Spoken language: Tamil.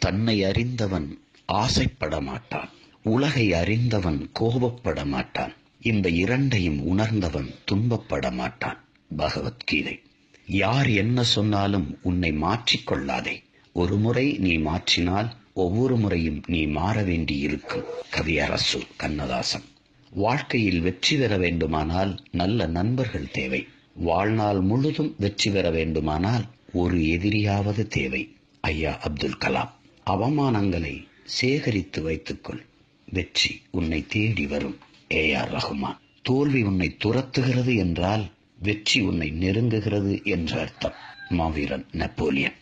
தன்னை அறிந்தவன் ஆசைப்பட மாட்டான் உலகை அறிந்தவன் கோபப்பட மாட்டான் இந்த இரண்டையும் உணர்ந்தவன் துன்பப்பட மாட்டான் பகவத்கீதை யார் என்ன சொன்னாலும் உன்னை மாற்றிக்கொள்ளாதே ஒரு முறை நீ மாற்றினால் ஒவ்வொரு முறையும் நீ மாற வேண்டியிருக்கும் கவியரசு கண்ணதாசன் வாழ்க்கையில் வெற்றி பெற வேண்டுமானால் நல்ல நண்பர்கள் தேவை வாழ்நாள் முழுதும் வெற்றி பெற வேண்டுமானால் ஒரு எதிரியாவது தேவை ஐயா அப்துல் கலாம் அவமானங்களை சேகரித்து வைத்துக்கொள் வெற்றி உன்னை தேடி வரும் ஏ ஆர் ரஹ்மான் தோல்வி உன்னை துரத்துகிறது என்றால் வெற்றி உன்னை நெருங்குகிறது என்ற அர்த்தம் மாவீரன் நெப்போலியன்